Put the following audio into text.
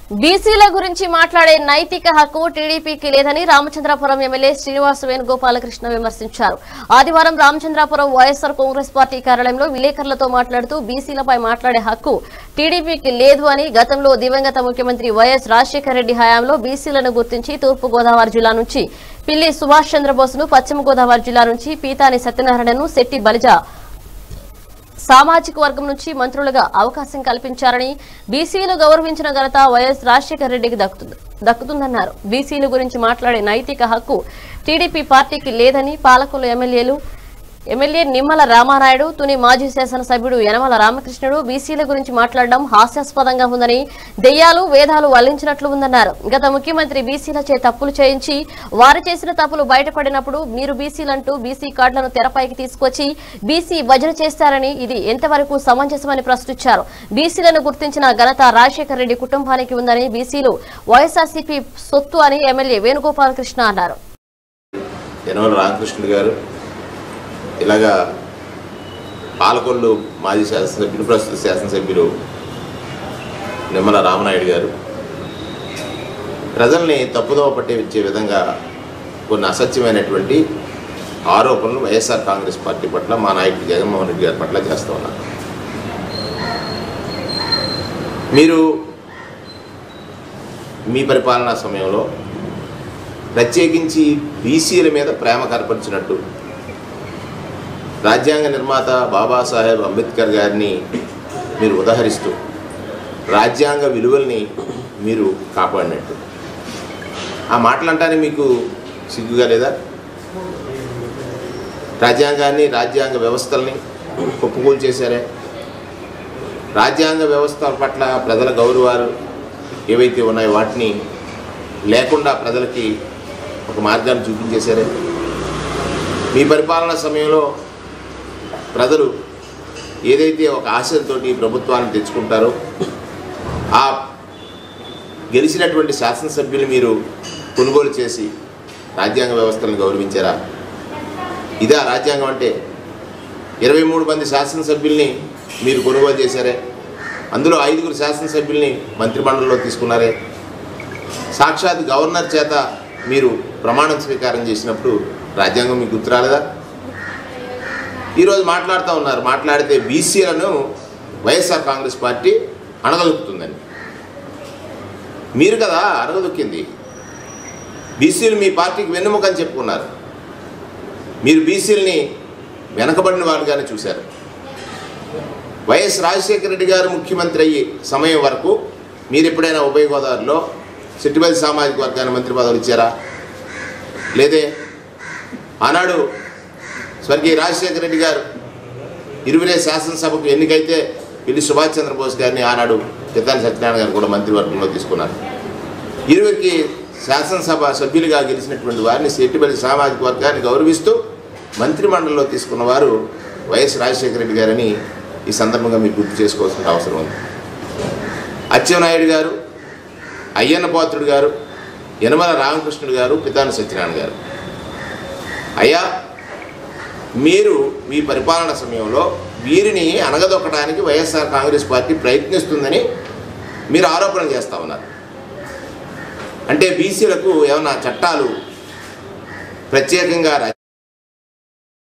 బీసీల గురించి మాట్లాడే నైతిక హక్కు టీడీపీకి లేదని రామచంద్రాపురం ఎమ్మెల్యే శ్రీనివాస్ వేణుగోపాలకృష్ణ విమర్శించారు ఆదివారం రామచంద్రాపురం వైఎస్ఆర్ కాంగ్రెస్ పార్టీ కార్యాలయంలో విలేకరులతో మాట్లాడుతూ బీసీలపై మాట్లాడే హక్కు టీడీపీకి లేదు అని గతంలో దివంగత ముఖ్యమంత్రి వైఎస్ రాజశేఖర రెడ్డి హయాంలో బీసీలను గుర్తించి తూర్పు గోదావరి జిల్లా నుంచి పిల్లి సుభాష్ చంద్రబోస్ను పశ్చిమ గోదావరి జిల్లా నుంచి పీతాని సత్యనారాయణను శెట్టి బలిజ సామాజిక వర్గం నుంచి మంత్రులుగా అవకాశం కల్పించారని బీసీలు గౌరవించిన ఘనత వైఎస్ రాజశేఖర రెడ్డికి దక్కుతుంది దక్కుతుందన్నారు బీసీల గురించి మాట్లాడే నైతిక హక్కు టీడీపీ పార్టీకి లేదని పాలకులు ఎమ్మెల్యేలు ఎమ్మెల్యే నిమ్మల రామానాయుడు తుని మాజీ శాసనసభ్యుడు యనమల రామకృష్ణుడు బీసీల గురించి మాట్లాడడం హాస్యాస్పదంగా ఉందని దెయ్యాలు వేదాలు వల్లించినట్లు ఉందన్నారు గత ముఖ్యమంత్రి బీసీలచే తప్పులు చేయించి వారు చేసిన తప్పులు బయటపడినప్పుడు మీరు బీసీలంటూ బీసీ కార్డులను తెరపైకి తీసుకొచ్చి బీసీ భజన చేస్తారని ఇది ఎంతవరకు సమంజసమని ప్రశ్నించారు బీసీలను గుర్తించిన ఘనత రాజశేఖర రెడ్డి కుటుంబానికి ఉందని బీసీలు వైఎస్ఆర్సీపీ సొత్తు అని ఎమ్మెల్యే వేణుగోపాలకృష్ణ అన్నారు యనమల రామకృష్ణుడు గారు ఇలాగా పాలకొల్లు మాజీ శాసనసభ్యులు ప్రస్తుత శాసనసభ్యులు నిమ్మల రామనాయుడు గారు ప్రజల్ని తప్పుదోవ పట్టించే విధంగా కొన్ని అసత్యమైనటువంటి ఆరోపణలు వైఎస్ఆర్ కాంగ్రెస్ పార్టీ పట్ల మా నాయకుడు జగన్మోహన్ రెడ్డి గారి పట్ల చేస్తూ ఉన్నారు మీరు మీ పరిపాలనా సమయంలో ప్రత్యేకించి బీసీల మీద ప్రేమ కనపరిచినట్టు రాజ్యాంగ నిర్మాత బాబాసాహెబ్ అంబేద్కర్ గారిని మీరు ఉదహరిస్తూ రాజ్యాంగ విలువల్ని మీరు కాపాడినట్టు ఆ మాటలంటానే మీకు సిగ్గుగా లేదా రాజ్యాంగాన్ని రాజ్యాంగ వ్యవస్థల్ని ఒప్పుకోలు చేశారే రాజ్యాంగ వ్యవస్థ పట్ల ప్రజల గౌరవాలు ఏవైతే ఉన్నాయో వాటిని లేకుండా ప్రజలకి ఒక మార్గాన్ని చూపించేశారే మీ పరిపాలన సమయంలో ప్రజలు ఏదైతే ఒక ఆశయంతో ప్రభుత్వాన్ని తెచ్చుకుంటారో ఆ గెలిచినటువంటి శాసనసభ్యులు మీరు కొనుగోలు చేసి రాజ్యాంగ వ్యవస్థలను గౌరవించారా ఇదా రాజ్యాంగం అంటే ఇరవై మూడు మంది శాసనసభ్యుల్ని మీరు కొనుగోలు చేశారే అందులో ఐదుగురు శాసనసభ్యుల్ని మంత్రిమండలిలో తీసుకున్నారే సాక్షాత్ గవర్నర్ చేత మీరు ప్రమాణం స్వీకారం చేసినప్పుడు రాజ్యాంగం మీకు గుర్తు రాలేదా ఈరోజు మాట్లాడుతూ ఉన్నారు మాట్లాడితే బీసీలను వైఎస్ఆర్ కాంగ్రెస్ పార్టీ అణగదొక్కుతుందని మీరు కదా అణగదొక్కింది బీసీలు మీ పార్టీకి వెన్నుముక అని చెప్పుకున్నారు మీరు బీసీలని వెనకబడిన వారుగానే చూశారు వైఎస్ రాజశేఖర రెడ్డి గారు ముఖ్యమంత్రి అయ్యే సమయం వరకు మీరు ఎప్పుడైనా ఉభయ గోదావరిలో సిట్టిబల్ సామాజిక వర్గాన్ని మంత్రి పదవులు ఇచ్చారా లేదే ఆనాడు స్వర్గీయ రాజశేఖర రెడ్డి గారు ఇరువురే శాసనసభకు ఎన్నికైతే పిల్లి సుభాష్ చంద్రబోస్ గారిని ఆనాడు చిత్తాల సత్యనారాయణ గారు కూడా మంత్రివర్గంలో తీసుకున్నారు ఇరువురికి శాసనసభ సభ్యులుగా గెలిచినటువంటి వారిని సెట్టిబడి సామాజిక వర్గాన్ని గౌరవిస్తూ మంత్రిమండలిలో తీసుకున్న వారు వైఎస్ రాజశేఖర రెడ్డి గారని ఈ సందర్భంగా మీకు గుర్తు చేసుకోవాల్సిన అవసరం ఉంది అచ్చెన్నాయుడు గారు అయ్యన్న పాత్రుడు గారు యనమల రామకృష్ణుడు గారు పితాని సత్యనారాయణ గారు అయ్యా మీరు మీ పరిపాలన సమయంలో వీరిని అనగదొక్కడానికి వైఎస్ఆర్ కాంగ్రెస్ పార్టీ ప్రయత్నిస్తుందని మీరు ఆరోపణ చేస్తూ ఉన్నారు అంటే బీసీలకు ఏమైనా చట్టాలు ప్రత్యేకంగా